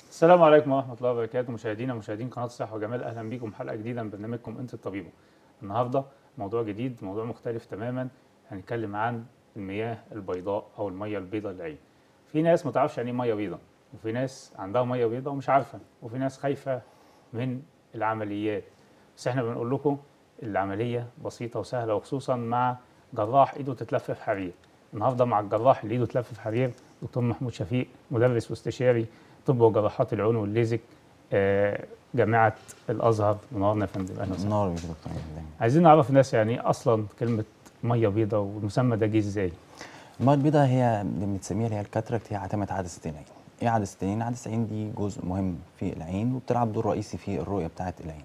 السلام عليكم ورحمة الله وبركاته مشاهدينا ومشاهدين قناة الصحة وجمال أهلا بكم حلقة جديدة من برنامجكم أنت الطبيب النهاردة موضوع جديد موضوع مختلف تماما هنتكلم عن المياه البيضاء أو المية البيضاء للعين في ناس ما تعرفش يعني إيه مية بيضاء وفي ناس عندها مية بيضاء ومش عارفة وفي ناس خايفة من العمليات بس احنا بنقول لكم العملية بسيطة وسهلة وخصوصا مع جراح ايده تتلف في حرير النهارده مع الجراح اللي ايده تلف في حرير دكتور محمود شفيق مدرس واستشاري طب وجراحات العيون والليزك آه، جامعة الأزهر منورنا يا فندم أهلا وسهلا نور بيك يا دكتور مهدي. عايزين نعرف الناس يعني إيه أصلا كلمة مية بيضاء والمسمى ده جه إزاي؟ الميه البيضاء هي اللي بنسميها اللي هي الكاتراكت هي عتمة عدسة العين. ايه عدسة العين؟ عدسة العين دي جزء مهم في العين وبتلعب دور رئيسي في الرؤية بتاعة العين.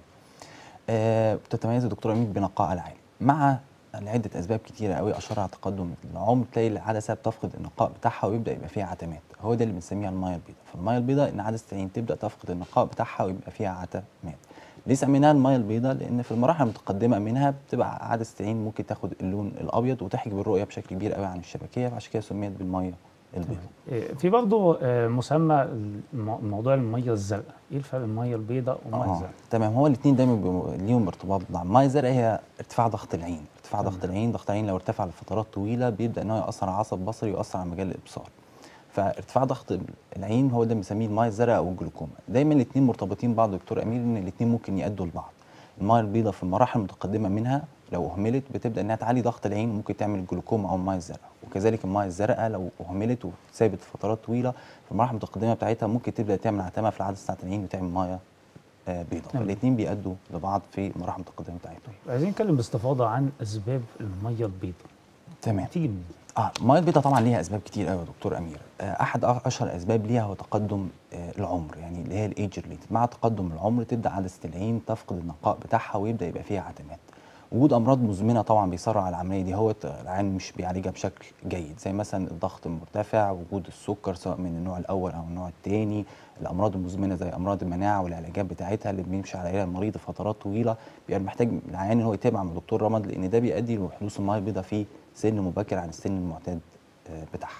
آه بتتميز الدكتور أمير بنقاء العين مع لعدة أسباب كتيرة قوي أشهرها تقدم العمر تلاقي العدسة بتفقد النقاء بتاعها ويبدأ يبقى فيها عتمات هو ده اللي بنسميها المية البيضاء فالمية البيضاء إن عدسة العين تبدأ تفقد النقاء بتاعها ويبقى فيها عتمات ليه سميناها المية البيضاء؟ لأن في المراحل المتقدمة منها بتبقى عدسة العين ممكن تاخد اللون الأبيض وتحجب الرؤية بشكل كبير قوي عن الشبكية فعشان كده سميت بالمية البيضاء. آه، في برضه آه، مسمى الم- موضوع المية الزرقاء إيه الفرق بين المية البيضاء والمية آه، الزرقاء؟ تمام هو الاثنين دايما بيبقوا ليهم ارتباط ببعض الميه الزرقاء هي ارتفاع ضغط العين ارتفاع تمام. ضغط العين ضغط العين لو ارتفع لفترات طويله بيبدا ان هو ياثر على العصب البصري ويؤثر على مجال الابصار فارتفاع ضغط العين هو ده بنسميه الميه الزرقاء او الجلوكوما دايما الاثنين مرتبطين ببعض يا دكتور امير ان الاثنين ممكن يؤدوا لبعض الميه البيضاء في المراحل المتقدمه منها لو اهملت بتبدا انها تعلي ضغط العين وممكن تعمل الجلوكوما او الميه الزرقاء وكذلك الميه الزرقاء لو اهملت وثابت فترات طويله في المراحل المتقدمه بتاعتها ممكن تبدا تعمل عتمه في العدسه بتاعت العين وتعمل ميه آه، بيضاء تمام. فالاثنين بيأدوا لبعض في المراحل المتقدمه بتاعتهم عايزين نتكلم باستفاضة عن أسباب المية البيضاء تمام بتيجي منين؟ اه الميه البيضاء طبعا ليها اسباب كتير قوي يا دكتور امير آه احد أ- اشهر الاسباب ليها هو تقدم آه العمر يعني اللي هي الايج ريليتد مع تقدم العمر تبدا عدسه العين تفقد النقاء بتاعها ويبدا يبقى فيها عتمات وجود امراض مزمنه طبعا بيسرع على العمليه دي هو العين مش بيعالجها بشكل جيد زي مثلا الضغط المرتفع وجود السكر سواء من النوع الاول او النوع الثاني الامراض المزمنه زي امراض المناعه والعلاجات بتاعتها اللي بيمشي عليها المريض فترات طويله بيبقى محتاج العيان ان هو يتابع مع دكتور رمد لان ده بيؤدي لحدوث الميه البيضاء في سن مبكر عن السن المعتاد آه، بتاعها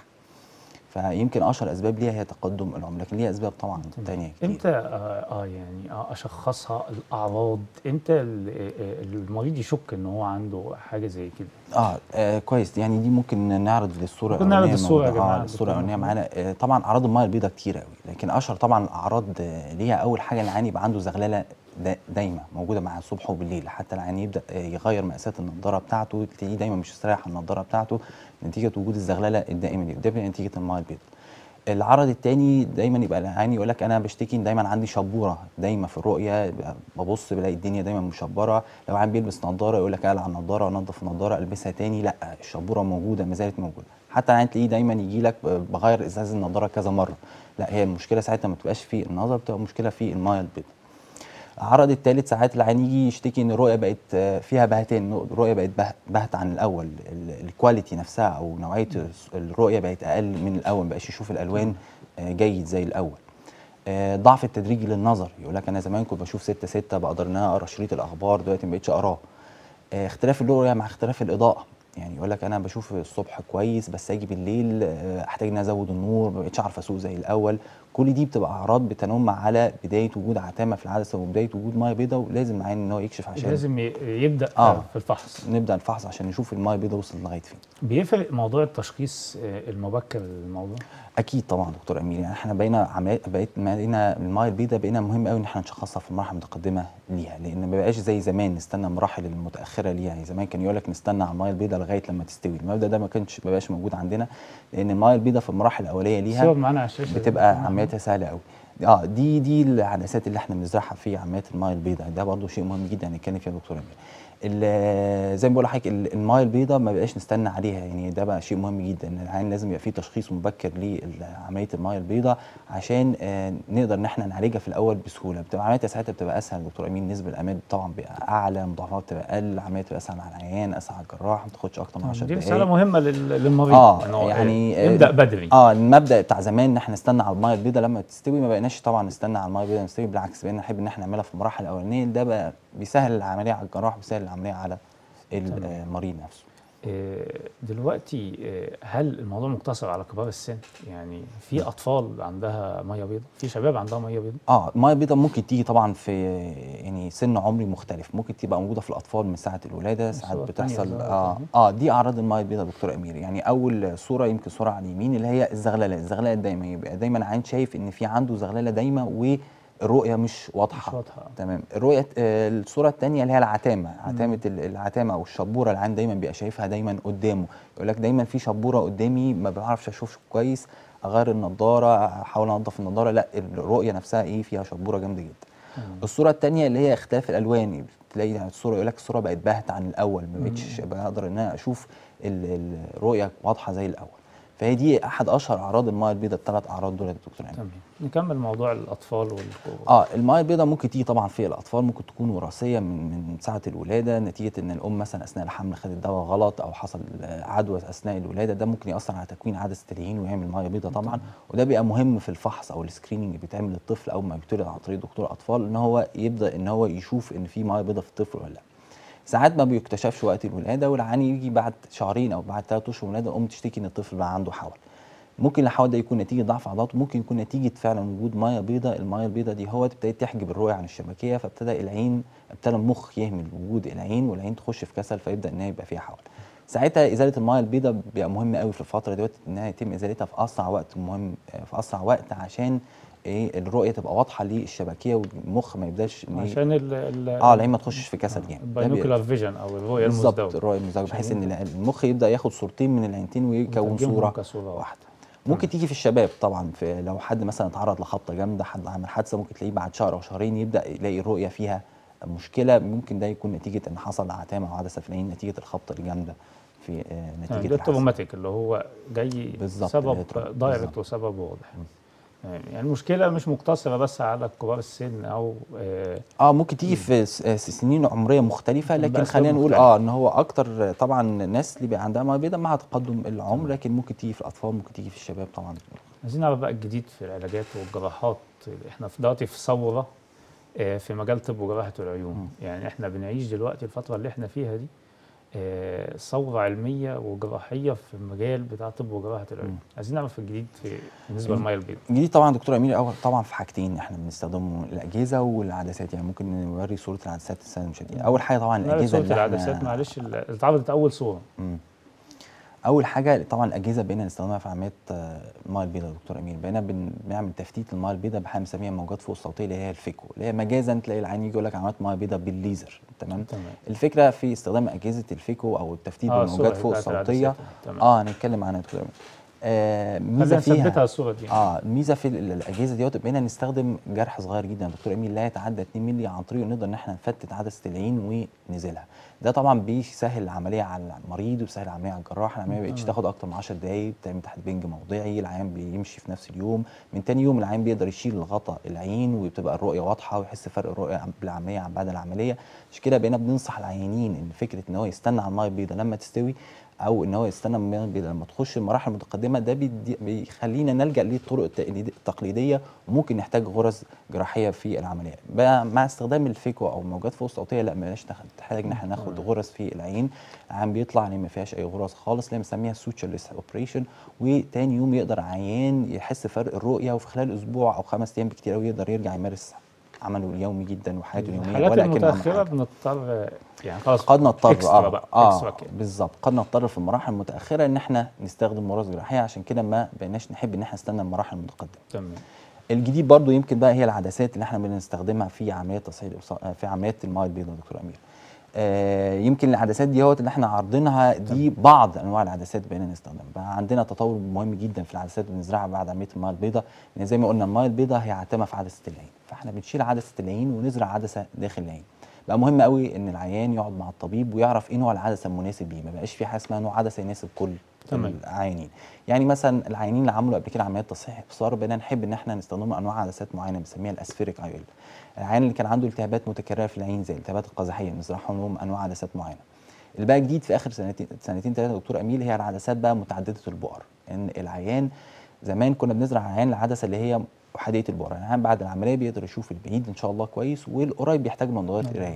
فيمكن اشهر اسباب ليها هي تقدم العمر لكن ليها اسباب طبعا تانية كتير امتى اه, آه يعني آه اشخصها الاعراض امتى ال- آه، المريض يشك ان هو عنده حاجه زي كده اه, آه كويس يعني دي ممكن نعرض للصوره ممكن نعرض الأولانية الصورة يا موجودة. جماعة، اه الصوره دكتور الاولانيه محمود. معانا آه طبعا اعراض الميه البيضاء كتير قوي لكن اشهر طبعا الاعراض آه ليها اول حاجه العيان يبقى عنده زغلله دا دايمه موجوده معاه الصبح وبالليل حتى العيان يبدا آه يغير مقاسات النضاره بتاعته تلاقيه دايما مش مستريح على النضاره بتاعته نتيجه وجود الزغلله الدائمه دي ده بيبقى نتيجه الميه البيضاء العرض التاني دايما يبقى العيان يقول لك انا بشتكي إن دايما عندي شبوره دايما في الرؤيه ببص بلاقي الدنيا دايما مشبره لو عيان بيلبس نظاره يقول لك اقلع النظاره وانضف النظاره البسها تاني لا الشبوره موجوده ما زالت موجوده حتى العيان تلاقيه دايما يجي لك بغير ازاز النظاره كذا مره لا هي المشكله ساعتها ما بتبقاش في النظر بتبقى مشكله في الميه البيضاء العرض الثالث ساعات العيان يجي يشتكي ان الرؤيه بقت آه، فيها بهتين الرؤيه بقت به- بهت عن الاول ال- الكواليتي نفسها او نوعيه الس- الرؤيه بقت اقل من الاول ما بقاش يشوف الالوان آه، جيد زي الاول آه، ضعف التدريجي للنظر يقول لك انا زمان كنت بشوف 6 6 بقدر ان انا اقرا شريط الاخبار دلوقتي ما بقتش اقراه آه، اختلاف الرؤيه مع اختلاف الاضاءه يعني يقول لك انا بشوف الصبح كويس بس اجي بالليل آه، احتاج ان أنا ازود النور ما بقتش اعرف اسوق زي الاول كل دي بتبقى اعراض بتنم على بدايه وجود عتامه في العدسه وبدايه وجود ميه بيضاء ولازم العين ان هو يكشف عشان لازم ي- يبدا آه. آه. في الفحص نبدا الفحص عشان نشوف الميه البيضاء وصلت لغايه فين بيفرق موضوع التشخيص آه، المبكر للموضوع اكيد طبعا دكتور امير يعني احنا بقينا عمليات بقيت بقينا المايه البيضاء بقينا مهم قوي ان احنا نشخصها في المراحل المتقدمه ليها لان ما بقاش زي زمان نستنى المراحل المتاخره ليها يعني زمان كان يقول لك نستنى على المايه البيضاء لغايه لما تستوي المبدا ده ما كانش ما بقاش موجود عندنا لان المايه البيضاء في المراحل الاوليه صور ليها معانا على الشاشه بتبقى عملياتها سهله قوي اه دي دي العدسات اللي احنا بنزرعها في عمليات المايه البيضاء ده برضو شيء مهم جدا نتكلم فيها يا دكتور امير ال- زي ما بقول لحضرتك ال- المايه البيضاء ما بقاش نستنى عليها يعني ده بقى شيء مهم جدا ان العيان لازم يبقى فيه تشخيص مبكر لعمليه المايه البيضاء عشان آه، نقدر ان احنا نعالجها في الاول بسهوله بتبقى عملياتها ساعتها بتبقى اسهل يا دكتور امين نسبه الامان طبعا بيبقى اعلى مضاعفات بتبقى اقل العمليه بتبقى اسهل على العيان اسهل على الجراح ما تاخدش اكتر من 10 دي دقائق رساله مهمه لل- للمريض اه إنه، آه، يعني آه، يبدا بدري اه المبدا بتاع زمان ان احنا نستنى على الميه البيضاء لما تستوي ما بقيناش طبعا نستنى على الميه البيضاء تستوي بالعكس بقينا نحب ان احنا نعملها في المراحل الاولانيه ده بقى بيسهل العمليه على الجراح بيسهل العمليه على المريض نفسه آه، دلوقتي آه، هل الموضوع مقتصر على كبار السن يعني في اطفال عندها ميه بيضاء في شباب عندها ميه بيضاء اه الميه البيضاء ممكن تيجي طبعا في يعني سن عمري مختلف ممكن تبقى موجوده في الاطفال من ساعه الولاده ساعات الصورة التانية بتحصل ظهرت اه أهي. اه دي اعراض الميه البيضاء دكتور امير يعني اول صوره يمكن صوره على اليمين اللي هي الزغلله الزغلله الدايمه يبقى دايما عين شايف ان في عنده زغلله دايمه والرؤيه مش واضحه مش واضحة. تمام الرؤيه آه الصوره الثانيه اللي هي العتامه عتامه ال- العتامه او الشبوره العين دايما بيبقى شايفها دايما قدامه يقول لك دايما في شبوره قدامي ما بعرفش اشوف كويس اغير النضاره احاول انضف النضاره لا الرؤيه نفسها ايه فيها شبوره جامده جدا الصوره الثانيه اللي هي اختلاف الالوان تلاقي يعني الصوره يقول لك الصوره بقت باهته عن الاول ما بقتش بقدر ان انا اشوف ال- ال- الرؤيه واضحه زي الاول فهي دي احد اشهر اعراض الميه البيضاء الثلاث اعراض دول يا دكتور امين تمام نكمل موضوع الاطفال والكبار اه الميه البيضاء ممكن تيجي طبعا في الاطفال ممكن تكون وراثيه من من ساعه الولاده نتيجه ان الام مثلا اثناء الحمل خدت دواء غلط او حصل آه، عدوى اثناء الولاده ده ممكن ياثر على تكوين عدسه العين ويعمل ميه بيضاء طبعا وده بيبقى مهم في الفحص او السكريننج اللي بيتعمل للطفل اول ما بيتولد عن طريق دكتور اطفال ان هو يبدا ان هو يشوف ان في ميه بيضاء في الطفل ولا لا ساعات ما بيكتشفش وقت الولاده والعيان يجي بعد شهرين او بعد ثلاث اشهر من الولاده الام تشتكي ان الطفل بقى عنده حول ممكن الحول ده يكون نتيجه ضعف عضلات وممكن يكون نتيجه فعلا وجود ميه بيضاء الميه البيضاء دي هو ابتدت تحجب الرؤيه عن الشبكيه فابتدى العين ابتدى المخ يهمل وجود العين والعين تخش في كسل فيبدا ان هي يبقى فيها حول ساعتها ازاله الميه البيضاء بيبقى مهم قوي في الفتره ديت انها يتم ازالتها في اسرع وقت مهم في اسرع وقت عشان ايه الرؤيه تبقى واضحه للشبكيه والمخ ما يبداش ان إيه عشان ال ال اه العين ما تخشش في كسل جامد ده بي- الباينوكولار فيجن او الرؤيه بالظبط المزدوجه الرؤيه المزدوجه بحيث عشان ان المخ يبدا ياخد صورتين من العينتين ويكون ويترجمهم صوره كصورة واحدة. واحده ممكن تيجي في الشباب طبعا في لو حد مثلا اتعرض لخبطه جامده حد عمل حادثه ممكن تلاقيه بعد شهر او شهرين يبدا يلاقي الرؤيه فيها مشكله ممكن ده يكون نتيجه ان حصل عتامه او عدسه في العين نتيجه الخبطه الجامده في آه، يعني نتيجه ده الحادثه التروماتيك اللي هو جاي بالظبط، اللي هي سبب تروما. دايركت بالظبط. وسبب واضح يعني يعني المشكله مش مقتصره بس على كبار السن او آه اه ممكن تيجي في س- آه، سنين عمريه مختلفه لكن بأسباب خلينا نقول مختلفة. اه ان هو اكتر طبعا الناس اللي بيبقى عندها ميه بيضاء مع تقدم العمر لكن ممكن تيجي في الاطفال ممكن تيجي في الشباب طبعا عايزين نعرف بقى الجديد في العلاجات والجراحات احنا في دلوقتي في ثوره آه، في مجال طب وجراحه العيون يعني احنا بنعيش دلوقتي الفتره اللي احنا فيها دي آه، ثوره علميه وجراحيه في المجال بتاع طب وجراحه العيون عايزين نعرف الجديد في بالنسبه للميه البيضاء الجديد طبعا دكتور امير اول طبعا في حاجتين احنا بنستخدمه الاجهزه والعدسات يعني ممكن نوري صوره العدسات السنه المشاهدين اول حاجه طبعا لا، الاجهزه صوره اللي العدسات احنا معلش ال- اللي اتعرضت اول صوره مم. اول حاجه طبعا الاجهزه بقينا نستخدمها في عمليات آه، الميه البيضاء يا دكتور امير بقينا بن- بنعمل تفتيت الميه البيضاء بحاجه بنسميها موجات فوق الصوتيه اللي هي الفيكو اللي هي مجازا تلاقي العين يجي يقول لك عملت ميه بيضاء بالليزر تمام تمام. الفكره في استخدام اجهزه الفيكو او التفتيت آه، بالموجات الصورة فوق بتاعت الصوتيه العدسات. تمام. اه هنتكلم عنها يا دكتور امير آه ميزه خلينا فيها نثبتها الصوره دي اه الميزه في ال- الاجهزه ديت بقينا نستخدم جرح صغير جدا يا دكتور امين لا يتعدى 2 مللي عن طريقه نقدر ان احنا نفتت عدسه العين وننزلها ده طبعا بيسهل العمليه على المريض وبيسهل العمليه على الجراح العمليه ما بقتش تاخد اكتر من 10 دقائق بتعمل تحت بنج موضعي العيان بيمشي في نفس اليوم من تاني يوم العيان بيقدر يشيل غطاء العين وبتبقى الرؤيه واضحه ويحس فرق الرؤيه عن- بالعمليه عن بعد العمليه عشان كده بقينا بننصح العيانين ان فكره ان هو يستنى على الميه البيضاء لما تستوي او ان هو يستنى الميه البيضاء لما تخش المراحل المتقدمه ده بيدي- بيخلينا نلجا للطرق التقليد- التقليديه وممكن نحتاج غرز جراحيه في العمليه بقى مع استخدام الفيكو او موجات فوق الصوتيه لا بلاش نحتاج ان احنا ناخد غرز في العين العين بيطلع عين ما فيهاش اي غرز خالص اللي بنسميها سوتشرلس اوبريشن وتاني يوم يقدر عيان يحس فرق الرؤيه وفي خلال اسبوع او خمس ايام بكتير قوي يقدر يرجع يمارس عمله اليومي جدا وحياته اليوميه الحالات ولا كأنه عمل المتاخره حاجة. بنضطر يعني خلاص قد نضطر اكسترا اه بقى اه اكسترا كده بالظبط قد نضطر في المراحل المتاخره ان احنا نستخدم غرز جراحيه عشان كده ما بقيناش نحب ان احنا نستنى المراحل المتقدمه تمام الجديد برضو يمكن بقى هي العدسات اللي احنا بنستخدمها في عمليات تصحيح الإبصار- في عمليات الماء البيضاء دكتور امير آه يمكن العدسات دي هوت اللي احنا عارضينها دي بعض انواع العدسات بقينا نستخدمها بقى عندنا تطور مهم جدا في العدسات اللي بنزرعها بعد عمليه الماء البيضاء لان زي ما قلنا الماء البيضاء هي عتمه في عدسه العين فاحنا بنشيل عدسه العين ونزرع عدسه داخل العين بقى مهم قوي ان العيان يقعد مع الطبيب ويعرف ايه نوع العدسه المناسب ليه ما بقاش في حاجه اسمها نوع عدسه يناسب كل تمام. العيانين يعني مثلا العيانين اللي عملوا قبل كده عمليات تصحيح ابصار بقينا نحب ان احنا نستخدم انواع عدسات معينه بنسميها الاسفيريك ايول العيان اللي كان عنده التهابات متكرره في العين زي الالتهابات القزحيه نزرعهم لهم انواع عدسات معينه اللي بقى جديد في اخر سنتين سنتين ثلاثه دكتور اميل هي العدسات بقى متعدده البؤر ان العيان زمان كنا بنزرع عيان العدسه اللي هي احاديه البؤر العيان بعد العمليه بيقدر يشوف البعيد ان شاء الله كويس والقريب بيحتاج نظارات قرايه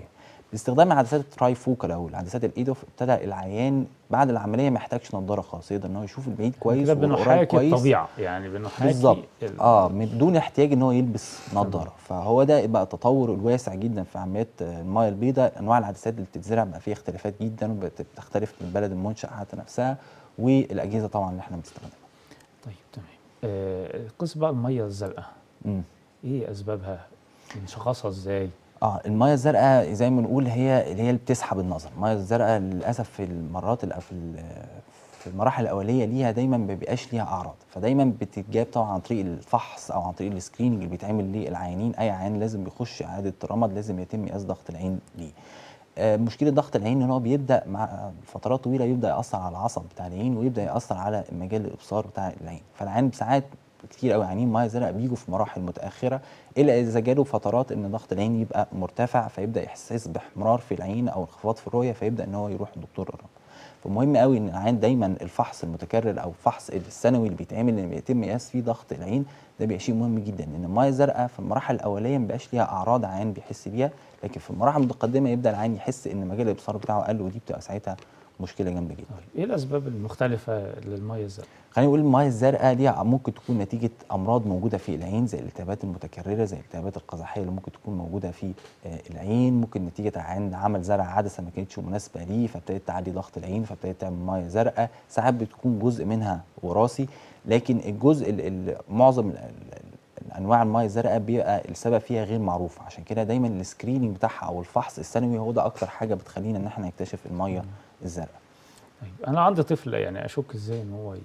باستخدام العدسات الترايفوكال او العدسات الايدوف ابتدى العيان بعد العمليه ما يحتاجش نضاره خالص يقدر ان هو يشوف البعيد كويس كده والقريب بنحاكي كويس الطبيعه يعني بنحاكي بالظبط ال- اه من دون احتياج ان هو يلبس نظاره فهو ده بقى التطور الواسع جدا في عمليات آه، المايه البيضاء انواع العدسات اللي بتتزرع بقى فيها اختلافات جدا وبتختلف من البلد المنشأ حتى نفسها والاجهزه طبعا اللي احنا بنستخدمها طيب تمام آه قصه بقى الميه الزرقاء مم. ايه اسبابها نشخصها ازاي اه المايه الزرقاء زي ما بنقول هي اللي هي اللي بتسحب النظر المايه الزرقاء للاسف في المرات الأ- في ال- في المراحل الاوليه ليها دايما ما بيبقاش ليها اعراض فدايما بتتجاب طبعا عن طريق الفحص او عن طريق السكريننج اللي بيتعمل للعيانين اي عيان لازم بيخش اعاده رمد لازم يتم قياس ضغط العين ليه آه، مشكله ضغط العين ان هو بيبدا مع فترات طويله يبدا ياثر على العصب بتاع العين ويبدا ياثر على مجال الابصار بتاع العين فالعين ساعات كتير قوي عيانين ميه زرقاء بيجوا في مراحل متاخره الا اذا جاله فترات ان ضغط العين يبقى مرتفع فيبدا احساس باحمرار في العين او انخفاض في الرؤيه فيبدا ان هو يروح لدكتور الرمد فمهم قوي ان العين دايما الفحص المتكرر او الفحص السنوي اللي بيتعمل اللي بيتم قياس فيه ضغط العين ده بيبقى شيء مهم جدا لان الميه الزرقاء في المراحل الاوليه ما بيبقاش ليها اعراض عين بيحس بيها لكن في المراحل المتقدمه يبدا العين يحس ان مجال الابصار بتاعه قل ودي بتبقى ساعتها مشكله جامده جدا طيب ايه الاسباب المختلفه للميه الزرقاء خلينا نقول المايه الزرقاء ليها ممكن تكون نتيجه امراض موجوده في العين زي الالتهابات المتكرره زي الالتهابات القزحيه اللي ممكن تكون موجوده في آه، العين ممكن نتيجه عند عمل زرع عدسه ما كانتش مناسبه ليه فابتدت تعلي ضغط العين فابتدت تعمل مايه زرقاء ساعات بتكون جزء منها وراثي لكن الجزء ال- ال- معظم ال- ال- انواع المايه الزرقاء بيبقى السبب فيها غير معروف عشان كده دايما السكريننج بتاعها او الفحص السنوي هو ده اكتر حاجه بتخلينا ان احنا نكتشف المايه الزرقاء طيب انا عندي طفل يعني اشك ازاي ان هو ي...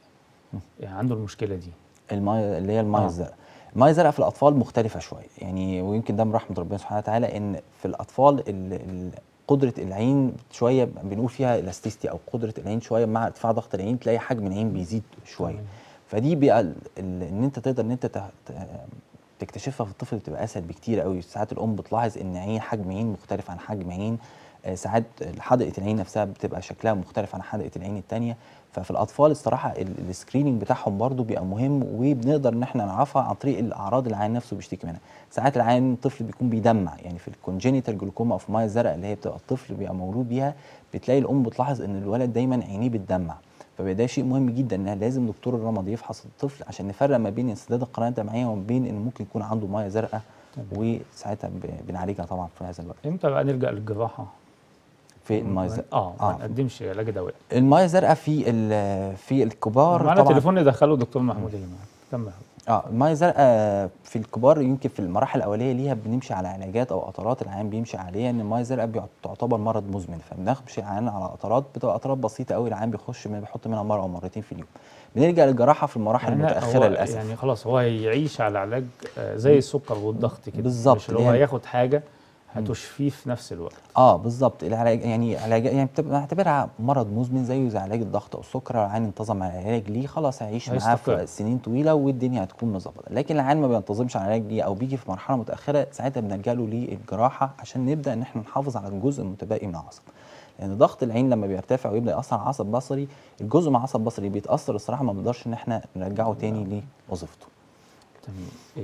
يعني عنده المشكله دي المايه اللي هي المايه آه. آه. الزرقاء المايه الزرقاء في الاطفال مختلفه شويه يعني ويمكن ده من رحمه ربنا سبحانه وتعالى ان في الاطفال ال ال قدره العين شويه بنقول فيها الاستيستي او قدره العين شويه مع ارتفاع ضغط العين تلاقي حجم العين بيزيد شويه تمام. فدي بقى ال- ال- ان انت تقدر ان انت ته- ت- تكتشفها في الطفل بتبقى اسهل بكتير قوي ساعات الام بتلاحظ ان عين حجم عين مختلف عن حجم عين آه، ساعات حدقه العين نفسها بتبقى شكلها مختلف عن حدقه العين الثانيه ففي الاطفال الصراحه ال- السكريننج بتاعهم برضو بيبقى مهم وبنقدر ان احنا نعرفها عن طريق الاعراض اللي العيان نفسه بيشتكي منها ساعات العيان الطفل بيكون بيدمع يعني في الكونجينيتال جلوكوما او في الميه الزرقاء اللي هي بتبقى الطفل بيبقى مولود بيها بتلاقي الام بتلاحظ ان الولد دايما عينيه بتدمع فده شيء مهم جدا ان لازم دكتور الرمد يفحص الطفل عشان نفرق ما بين انسداد القناه الدمعيه وما بين ان ممكن يكون عنده ميه زرقاء وساعتها ب- بنعالجها طبعا في هذا الوقت امتى بقى نلجا للجراحه في الميه الزرقاء اه ما آه. نقدمش علاج دوائي الميه الزرقاء في ال- في الكبار معانا طبعا تليفون ندخله دكتور محمود يا جماعه كمل اه الميه الزرقاء في الكبار يمكن في المراحل الاوليه ليها بنمشي على علاجات او قطرات العيان بيمشي عليها ان الميه الزرقاء بيعت- تعتبر مرض مزمن فبنمشي العيان على قطرات بتبقى قطرات بسيطه قوي العيان بيخش من بيحط منها مره او مرتين في اليوم بنلجا للجراحه في المراحل يعني المتاخره هو للاسف يعني خلاص هو هيعيش على علاج آه، زي السكر والضغط كده بالظبط، مش اللي هو يعني- هياخد حاجه هتشفيه في نفس الوقت اه بالظبط العلاج يعني علاج يعني بتبقى نعتبرها مرض مزمن زيه زي علاج الضغط او السكر لو العيان انتظم على العلاج ليه خلاص هيعيش معاه هيستقر. في سنين طويله والدنيا هتكون مظبطه لكن العيان ما بينتظمش على العلاج ليه او بيجي في مرحله متاخره ساعتها بنلجا له للجراحه عشان نبدا ان احنا نحافظ على الجزء المتبقي من العصب لان ضغط العين لما بيرتفع ويبدا ياثر على العصب البصري الجزء مع العصب البصري بيتاثر الصراحه ما بنقدرش ان احنا نرجعه تاني لوظيفته تمام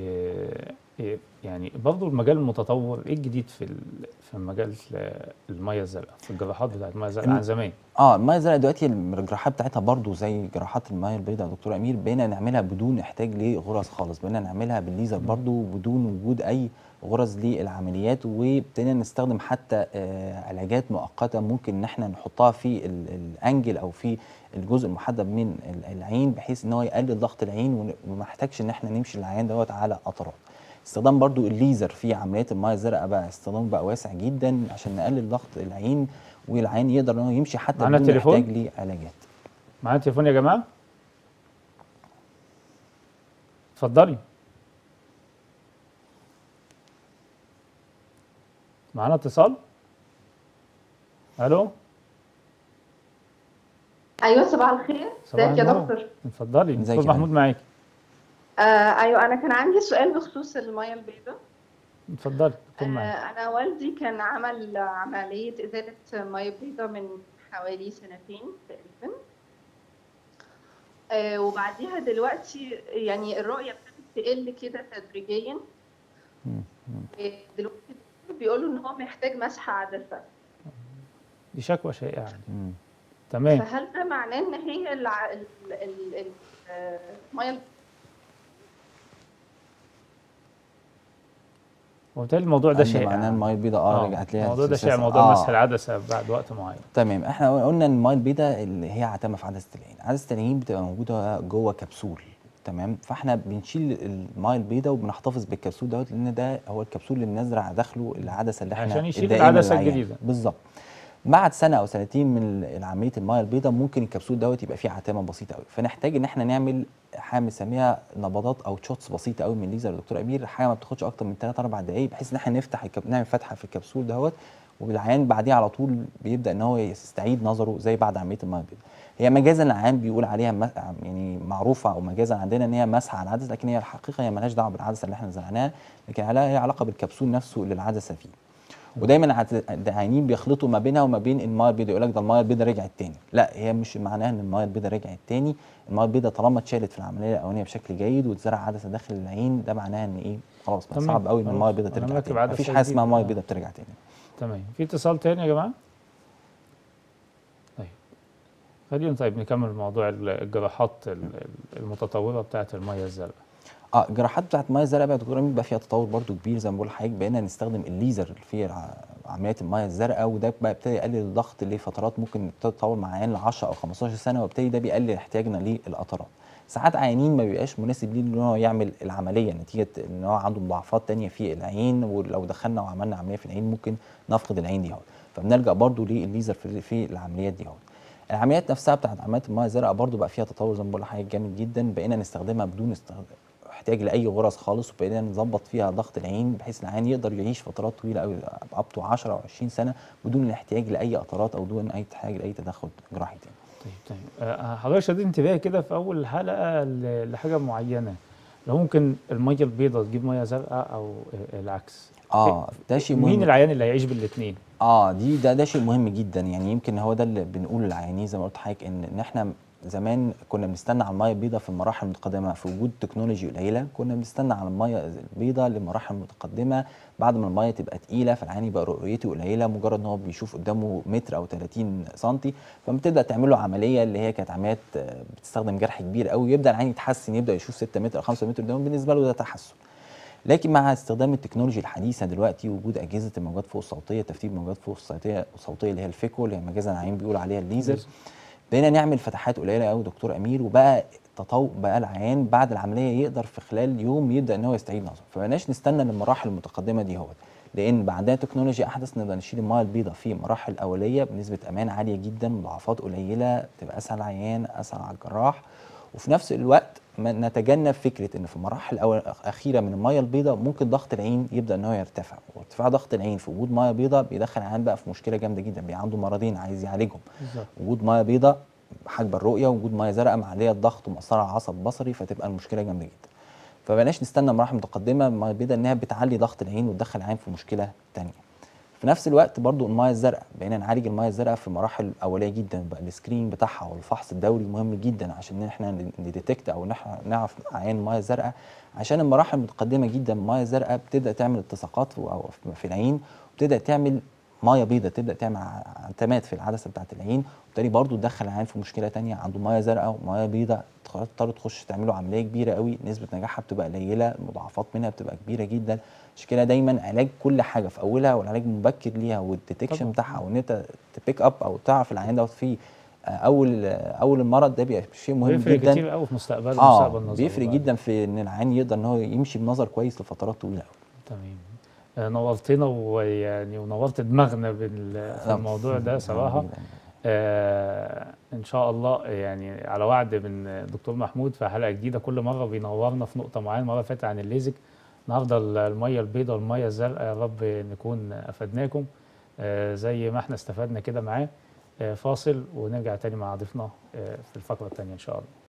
إيه إيه يعني برضه المجال المتطور ايه الجديد في ال- في مجال الميه الزرقاء في الجراحات بتاعت الميه الزرقاء الم- عن زمان اه الميه الزرقاء دلوقتي الجراحات بتاعتها برضو زي جراحات الميه البيضاء يا دكتور امير بقينا نعملها بدون احتاج لغرز خالص بقينا نعملها بالليزر برضو بدون وجود اي غرز للعمليات وابتدينا نستخدم حتى آه علاجات مؤقته ممكن ان احنا نحطها في ال- الانجل او في الجزء المحدد من ال- العين بحيث ان هو يقلل ضغط العين ون- وما نحتاجش ان احنا نمشي العيان دوت على قطرات استخدام برضو الليزر في عمليات الميه الزرقاء بقى استخدامه بقى واسع جدا عشان نقلل ضغط العين والعين يقدر ان هو يمشي حتى معانا بدون تليفون؟ يحتاج لعلاجات معانا تليفون يا جماعه اتفضلي معانا اتصال الو ايوه صباح الخير صباح ازيك يا النور. دكتور اتفضلي ازيك دكتور يا محمود معاك آه ايوه انا كان عندي سؤال بخصوص الميه البيضاء اتفضلي آه دكتور معاك انا والدي كان عمل عمليه ازاله ميه بيضاء من حوالي سنتين تقريبا آه وبعديها دلوقتي يعني الرؤيه ابتدت تقل كده تدريجيا مم. آه، دلوقتي بيقولوا ان هو محتاج مسح عدسه دي شكوى شائعه يعني. مم. تمام فهل ده معناه ان هي الع... ال... ال... ال... آه، الميه وبالتالي الموضوع ده قال لي معناه شائع الميه البيضاء اه رجعت ليها الموضوع ده السلسلة. شائع موضوع آه. مسح العدسه بعد وقت معين تمام احنا قلنا ان الميه البيضاء اللي هي عتمه في عدسه العين عدسه العين بتبقى موجوده جوه كبسول تمام فاحنا بنشيل الميه البيضاء وبنحتفظ بالكبسول دوت لان ده هو الكبسول اللي بنزرع داخله العدسه اللي احنا عشان يشيل الدائمة العدسة للعيان. الجديدة. بالظبط بعد سنه او سنتين من عمليه الميه البيضاء ممكن الكبسول دوت يبقى فيه عتامه بسيطه قوي فنحتاج ان احنا نعمل حاجه بنسميها نبضات او شوتس بسيطه قوي من الليزر يا دكتور امير حاجه ما بتاخدش اكتر من 3 4 دقائق بحيث ان احنا نفتح الكب... نعمل فتحه في الكبسول دوت والعيان بعديه على طول بيبدا ان هو يستعيد نظره زي بعد عمليه الميه البيضاء هي مجازا العام بيقول عليها م... يعني معروفه او مجازا عندنا ان هي مسح على العدسه لكن هي الحقيقه هي مالهاش دعوه بالعدسه اللي احنا زرعناها لكن لها هي علاقه بالكبسول نفسه اللي العدسه فيه ودايما العت- العيانين بيخلطوا ما بينها وما بين المايه البيضاء يقول لك ده المايه البيضاء رجعت تاني لا هي مش معناها ان المايه البيضاء رجعت تاني المايه البيضاء طالما اتشالت في العمليه الاولانيه بشكل جيد واتزرع عدسه داخل العين ده معناها ان ايه خلاص بقى تمام. صعب قوي ان خلاص. المايه البيضاء أنا ترجع مركب تاني عدسة مفيش حاجه اسمها جديدة. مايه آه. بيضاء بترجع تاني تمام في اتصال تاني يا جماعه طيب خلينا طيب نكمل موضوع ال- الجراحات ال- ال- المتطوره بتاعه الميه الزرقاء اه الجراحات بتاعت المايه الزرقاء بقى يا دكتور امين بقى فيها تطور برضو كبير زي ما بقول لحضرتك بقينا نستخدم الليزر في ع- عمليات المايه الزرقاء وده بقى ابتدى يقلل الضغط لفترات ممكن تتطور مع عيان ل 10 او 15 سنه وابتدي ده بيقلل احتياجنا للقطرات ساعات عيانين ما بيبقاش مناسب ليه ان هو يعمل العمليه نتيجه ان هو عنده مضاعفات تانية في العين ولو دخلنا وعملنا عمليه في العين ممكن نفقد العين دي اهو فبنلجا برضو للليزر في, في العمليات دي اهو العمليات نفسها بتاعت عمليات المايه الزرقاء برضو بقى فيها تطور زي ما بقول لحضرتك جامد جدا بقينا نستخدمها بدون استخدام احتياج لاي غرز خالص وبقينا نظبط فيها ضغط العين بحيث العين يقدر يعيش فترات طويله قوي اب تو 10 او 20 سنه بدون الاحتياج لاي قطرات او دون اي احتياج لاي تدخل جراحي تاني. طيب طيب آه، حضرتك شديد انتباهي كده في اول الحلقه ل- لحاجه معينه لو ممكن الميه البيضاء تجيب ميه زرقاء او آه، العكس اه ده شيء مين مهم العيان اللي هيعيش بالاثنين اه دي ده ده شيء مهم جدا يعني يمكن هو ده اللي بنقوله للعيانين زي ما قلت لحضرتك ان ان احنا زمان كنا بنستنى على الميه البيضاء في المراحل المتقدمه في وجود تكنولوجي قليله كنا بنستنى على الميه البيضاء لمراحل متقدمه بعد ما الميه تبقى تقيله فالعيان يبقى رؤيته قليله مجرد ان هو بيشوف قدامه متر او 30 سم فبتبدا تعمل له عمليه اللي هي كانت عمليات آه، بتستخدم جرح كبير قوي يبدا العيان يتحسن يبدا يشوف 6 متر او 5 متر قدامه بالنسبه له ده تحسن لكن مع استخدام التكنولوجيا الحديثه دلوقتي وجود اجهزه الموجات فوق الصوتيه تفتيت موجات فوق الصوتيه الصوتيه اللي هي الفيكو اللي هي مجازا العين بيقول عليها الليزر بقينا نعمل فتحات قليله قوي دكتور امير وبقى تطور بقى العيان بعد العمليه يقدر في خلال يوم يبدا ان هو يستعيد نظره فبقناش نستنى للمراحل المتقدمه دي هوت لان بعدها تكنولوجيا احدث نقدر نشيل الميه البيضاء في مراحل اوليه بنسبه امان عاليه جدا مضاعفات قليله تبقى اسهل على العيان اسهل على الجراح وفي نفس الوقت ما نتجنب فكره ان في المراحل الأول- الاخيره من الميه البيضاء ممكن ضغط العين يبدا ان هو يرتفع وارتفاع ضغط العين في وجود ميه بيضاء بيدخل العيان بقى في مشكله جامده جدا بيبقى عنده مرضين عايز يعالجهم بالظبط وجود ميه بيضاء حاجبه الرؤيه وجود ميه زرقاء معليه الضغط ومأثره على العصب البصري فتبقى المشكله جامده جدا فبلاش نستنى مراحل متقدمه الميه البيضاء انها بتعلي ضغط العين وتدخل العين في مشكله تانية في نفس الوقت برضو الميه الزرقاء بقينا نعالج الميه الزرقاء في مراحل اوليه جدا بقى السكرين بتاعها والفحص الدوري مهم جدا عشان احنا نديتكت او نح- نعرف عيان الميه الزرقاء عشان المراحل المتقدمه جدا الميه الزرقاء بتبدا تعمل التصاقات في- أو في العين وبتبدا تعمل ميه بيضاء تبدا تعمل ع- عتمات في العدسه بتاعه العين وبالتالي برضو تدخل العين في مشكله تانية عنده ميه زرقاء وميه بيضاء تضطر تخش تعمل له عمليه كبيره قوي نسبه نجاحها بتبقى قليله المضاعفات منها بتبقى كبيره جدا عشان كده دايما علاج كل حاجه في اولها والعلاج المبكر ليها والديتكشن طبعاً. بتاعها وان انت تبيك اب او تعرف العيان دوت فيه آه، اول آه، اول المرض ده بيبقى شيء مهم بيفرق جدا كتير قوي في مستقبل اه مستقبل النظر بيفرق بعد. جدا في ان العيان يقدر ان هو يمشي بنظر كويس لفترات طويله قوي تمام آه، نورتنا ويعني ونورت دماغنا بال- في الموضوع ده صراحه آه ان شاء الله يعني على وعد من دكتور محمود في حلقه جديده كل مره بينورنا في نقطه معينه مره فاتت عن الليزك النهارده ال- الميه البيضاء والميه الزرقاء يا رب نكون افدناكم آه زي ما احنا استفدنا كده معاه آه فاصل ونرجع تاني مع ضيفنا آه في الفقره الثانيه ان شاء الله